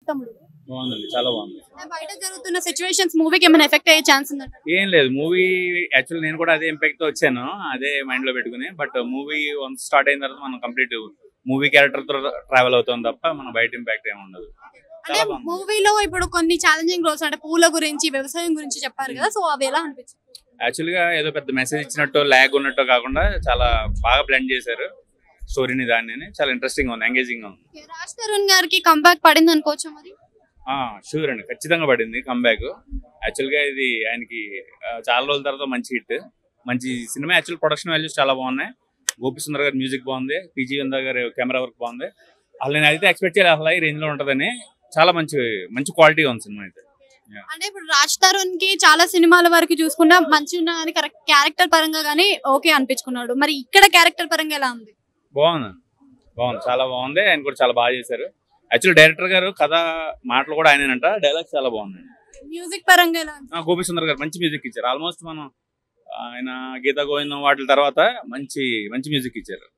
తమ్ముడు బాగుందండి చాలా బాగుంది బయట జరుగుతున్న సిచ్యువేషన్స్ మూవీకి ఏమైనా ఎఫెక్ట్ అయ్యే ఛాన్స్ ఉందంట ఏం లేదు మూవీ యాక్చువల్ నేను కూడా అదే ఇంపాక్ట్ తో వచ్చాను అదే మైండ్ లో పెట్టుకుని బట్ మూవీ వన్స్ స్టార్ట్ అయిన తర్వాత మనం కంప్లీట్ మూవీ క్యారెక్టర్ తో ట్రావెల్ అవుతాం తప్ప మన బయట ఇంపాక్ట్ ఏమి ఉండదు అంటే చాలా బాగుంది. మూవీలో ఇప్పుడు కొన్ని ఛాలెంజింగ్ రోల్స్ అంటే పూల గురించి వ్యవసాయం గురించి చెప్పారు కదా సో అవి ఎలా అనిపించింది యాక్చువల్ గా ఏదో పెద్ద మెసేజ్ ఇచ్చినట్టు ల్యాగ్ ఉన్నట్టు కాకుండా చాలా బాగా బ్లెండ్ చేశారు స్టోరీని దాన్ని చాలా ఇంట్రెస్టింగ్ ఉంది ఎంగేజింగ్ ఉంది రాజ్ తరుణ్ గారికి కంబ్యాక్ పడింది అనుకోవచ్చు మరి షూర్ అండి ఖచ్చితంగా పడింది కంబ్యాక్ యాక్చువల్ గా ఇది ఆయనకి ఆ, చాలా రోజుల తర్వాత మంచి హిట్ మంచి సినిమా యాక్చువల్ ప్రొడక్షన్ వాల్యూస్ చాలా బాగున్నాయి గోపి సుందర్ గారి మ్యూజిక్ బాగుంది పీజీ వంద గారి కెమెరా వర్క్ బాగుంది అసలు నేను అయితే ఎక్స్పెక్ట్ చేయాలి అసలు ఈ రేంజ్ లో ఉంటుందని చాలా మంచి మంచి క్వాలిటీ ఉంది సినిమా అయితే అంటే ఇప్పుడు రాజ్ తరుణ్ కి చాలా సినిమాల వరకు చూసుకున్నా మంచి ఉన్నా కానీ కరెక్ట్ క్యారెక్టర్ పరంగా కానీ ఓకే అనిపించుకున్నాడు మరి ఇక్కడ క్యారెక్టర్ పరంగా ఎలా ఉంది బాగుంది బాగుంది చాలా బాగుంది ఆయన కూడా చాలా బాగా చేశారు యాక్చువల్ డైరెక్టర్ గారు కథ మాటలు కూడా ఆయనంట డైలాగ్స్ చాలా బాగున్నాయి మ్యూజిక్ పరంగా ఎలా ఉంది ఆ, గోపి సుందర్ గారు మంచి మ్యూజిక్ ఇచ్చారు ఆల్మోస్ట్ మనం ఆయన గీతా గోవిందం వాటి తర్వాత మంచి మంచి మ్యూజిక్ ఇచ్చారు